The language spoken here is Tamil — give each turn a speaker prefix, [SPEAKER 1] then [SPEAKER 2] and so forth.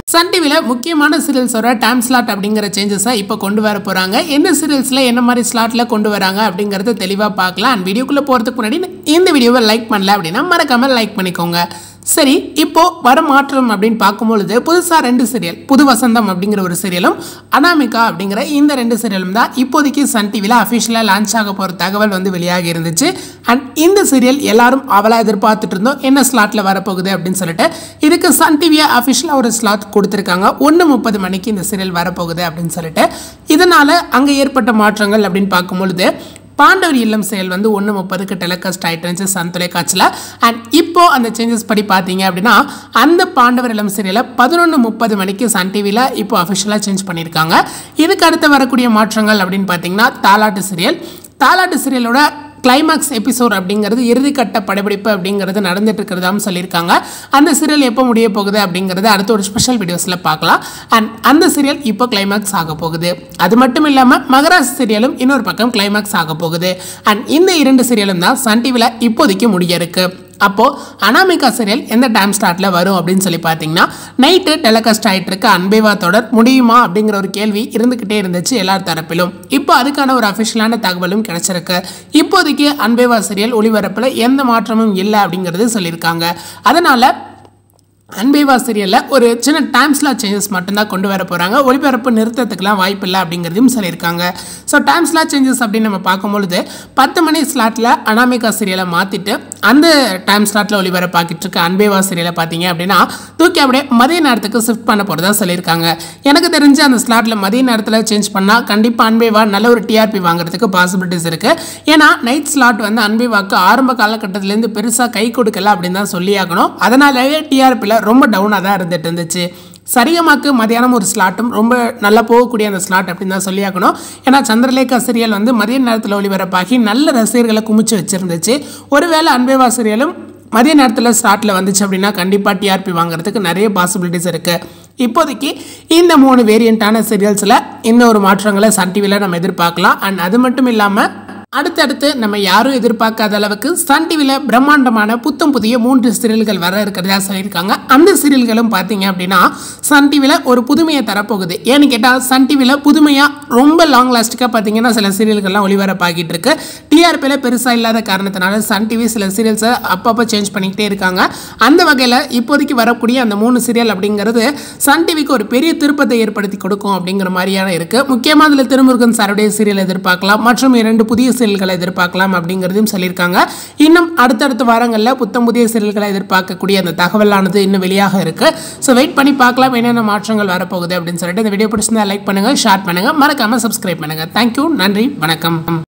[SPEAKER 1] சன் டிவியில் முக்கியமான சீரியல்ஸோட டைம் ஸ்லாட் அப்படிங்கிற சேஞ்சஸை இப்போ கொண்டு வர போகிறாங்க என்ன சீரியல்ஸில் என்ன மாதிரி ஸ்லாட்டில் கொண்டு வராங்க அப்படிங்கிறத தெளிவாக பார்க்கலாம் அண்ட் வீடியோக்குள்ளே போகிறதுக்கு முன்னாடி இந்த வீடியோவை லைக் பண்ணல அப்படின்னா மறக்காமல் லைக் பண்ணிக்கோங்க சரி இப்போ வர மாற்றம் அப்படின்னு பார்க்கும்பொழுது புதுசாக ரெண்டு சீரியல் புது வசந்தம் அப்படிங்கிற ஒரு சீரியலும் அனாமிகா அப்படிங்கிற இந்த ரெண்டு சீரியலும் தான் இப்போதைக்கு சன் டிவியில் அஃபிஷியலாக லான்ச் ஆக போகிற தகவல் வந்து வெளியாகி இருந்துச்சு அண்ட் இந்த சீரியல் எல்லாரும் அவளாக எதிர்பார்த்துட்டு இருந்தோம் என்ன ஸ்லாட்டில் வரப்போகுது அப்படின்னு சொல்லிட்டு இதுக்கு சன் டிவியை அஃபிஷியலாக ஒரு ஸ்லாட் கொடுத்துருக்காங்க ஒன்று முப்பது மணிக்கு இந்த சீரியல் வரப்போகுது அப்படின்னு சொல்லிட்டு இதனால் அங்கே ஏற்பட்ட மாற்றங்கள் அப்படின்னு பார்க்கும்பொழுது பாண்டவர் இல்லம் செயல் வந்து ஒன்று முப்பதுக்கு டெலிகாஸ்ட் ஆகிட்டு இருந்துச்சு சன் தொலைக்காட்சியில் அண்ட் இப்போ அந்த சேஞ்சஸ் படி பார்த்தீங்க அப்படின்னா அந்த பாண்டவர் இல்லம் சீரியலை பதினொன்று முப்பது மணிக்கு சன் டிவியில் இப்போ அஃபிஷியலாக சேஞ்ச் பண்ணியிருக்காங்க இதுக்கு அடுத்து வரக்கூடிய மாற்றங்கள் அப்படின்னு பார்த்தீங்கன்னா தாலாட்டு சீரியல் தாலாட்டு சீரியலோட கிளைமாக்ஸ் எபிசோட் அப்படிங்கிறது இறுதிக்கட்ட படப்பிடிப்பு அப்படிங்கிறது நடந்துட்டு இருக்கிறதாவும் சொல்லியிருக்காங்க அந்த சீரியல் எப்போ முடிய போகுது அப்படிங்கிறது அடுத்த ஒரு ஸ்பெஷல் வீடியோஸில் பார்க்கலாம் அண்ட் அந்த சீரியல் இப்போ கிளைமாக்ஸ் ஆக போகுது அது மட்டும் இல்லாமல் மகராஜ் சீரியலும் இன்னொரு பக்கம் கிளைமாக்ஸ் ஆக போகுது அண்ட் இந்த இரண்டு சீரியலும் தான் சன் டிவியில் இப்போதைக்கு முடிய இருக்கு அப்போது அனாமிகா சீரியல் எந்த டைம் ஸ்டார்ட்டில் வரும் அப்படின்னு சொல்லி பார்த்தீங்கன்னா நைட்டு டெலிகாஸ்ட் ஆகிட்டு இருக்க அன்பேவா தொடர் முடியுமா அப்படிங்கிற ஒரு கேள்வி இருந்துக்கிட்டே இருந்துச்சு எல்லார் தரப்பிலும் இப்போ அதுக்கான ஒரு அஃபிஷியலான தகவலும் கிடைச்சிருக்கு இப்போதைக்கு அன்பேவா சீரியல் ஒளிபரப்பில் எந்த மாற்றமும் இல்லை அப்படிங்கிறது சொல்லியிருக்காங்க அதனால் அன்பேவா சீரியலில் ஒரு சின்ன டைம் ஸ்லாட் சேஞ்சஸ் மட்டும்தான் கொண்டு வர போகிறாங்க ஒளிபரப்பு நிறுத்தத்துக்குலாம் வாய்ப்பு இல்லை அப்படிங்கிறதையும் சொல்லியிருக்காங்க ஸோ டைம் ஸ்லாட் சேஞ்சஸ் அப்படின்னு நம்ம பார்க்கும்பொழுது பத்து மணி ஸ்லாட்டில் அனாமிகா சீரியலை மாற்றிட்டு அந்த டைம் ஸ்லாட்டில் ஒளிபரப்பாக்கிட்டு இருக்க அன்பேவா சீரியலை பார்த்தீங்க அப்படின்னா தூக்கி அப்படியே மதிய நேரத்துக்கு ஷிஃப்ட் பண்ண போகிறதா சொல்லியிருக்காங்க எனக்கு தெரிஞ்சு அந்த ஸ்லாட்டில் மதிய நேரத்தில் சேஞ்ச் பண்ணால் கண்டிப்பாக அன்பேவா நல்ல ஒரு டிஆர்பி வாங்குறதுக்கு பாசிபிலிட்டிஸ் இருக்குது ஏன்னா நைட் ஸ்லாட் வந்து அன்பேவாக்கு ஆரம்ப காலகட்டத்திலேருந்து பெருசாக கை கொடுக்கல அப்படின்னு தான் சொல்லியாகணும் அதனாலேயே டிஆர்பியில் ரொம்ப டவுனாக தான் இருந்துட்டு இருந்துச்சு சரிகமாக்கு மதியானம் ஒரு ஸ்லாட்டும் ரொம்ப நல்லா போகக்கூடிய அந்த ஸ்லாட் அப்படின்னு தான் சொல்லியாக்கணும் ஏன்னா சந்திரலேகா சீரியல் வந்து மதிய நேரத்தில் ஒளிபரப்பாகி நல்ல ரசிகர்களை குமிச்சு வச்சுருந்துச்சு ஒருவேளை அன்பேவா சீரியலும் மதிய நேரத்தில் ஸ்லாட்டில் வந்துச்சு அப்படின்னா கண்டிப்பாக டிஆர்பி வாங்குறதுக்கு நிறைய பாசிபிலிட்டிஸ் இருக்குது இப்போதைக்கு இந்த மூணு வேரியண்ட்டான சீரியல்ஸில் இந்த ஒரு மாற்றங்களை சன் டிவியில் நம்ம எதிர்பார்க்கலாம் அண்ட் அது மட்டும் இல்லாமல் அடுத்தடுத்து நம்ம யாரும் எதிர்பார்க்காத அளவுக்கு சன் டிவியில் பிரம்மாண்டமான புத்தம் புதிய மூன்று சீரியல்கள் வர இருக்கிறதா சொல்லியிருக்காங்க அந்த சீரியல்களும் பார்த்தீங்க அப்படின்னா சன் டிவியில் ஒரு புதுமையை தரப்போகுது ஏன்னு கேட்டால் சன் டிவியில் புதுமையாக ரொம்ப லாங் லாஸ்டிக்காக பார்த்தீங்கன்னா சில சீரியல்கள்லாம் ஒளிபரப்பாகிட்டு இருக்கு டிஆர்பியில் பெருசாக இல்லாத காரணத்தினால சன் டிவி சில சீரியல்ஸை அப்பப்போ சேஞ்ச் பண்ணிக்கிட்டே இருக்காங்க அந்த வகையில் இப்போதைக்கு வரக்கூடிய அந்த மூணு சீரியல் அப்படிங்கிறது சன் டிவிக்கு ஒரு பெரிய திருப்பத்தை ஏற்படுத்தி கொடுக்கும் அப்படிங்கிற மாதிரியான இருக்குது முக்கியமாக அதில் திருமுருகன் சாருடைய சீரியல் எதிர்பார்க்கலாம் மற்றும் இரண்டு புதிய சீரியல்களை எதிர்பார்க்கலாம் அப்படிங்கிறதையும் சொல்லியிருக்காங்க இன்னும் அடுத்தடுத்த வாரங்களில் புத்தம் புதிய சீரியல்களை எதிர்பார்க்கக்கூடிய அந்த தகவலானது இன்னும் வெளியாக இருக்கு ஸோ வெயிட் பண்ணி பார்க்கலாம் என்னென்ன மாற்றங்கள் வரப்போகுது அப்படின்னு சொல்லிட்டு இந்த வீடியோ பிடிச்சிருந்தா லைக் பண்ணுங்கள் ஷேர் பண்ணுங்கள் மறக்காமல் சப்ஸ்கிரைப் பண்ணுங்கள் தேங்க்யூ நன்றி வணக்கம்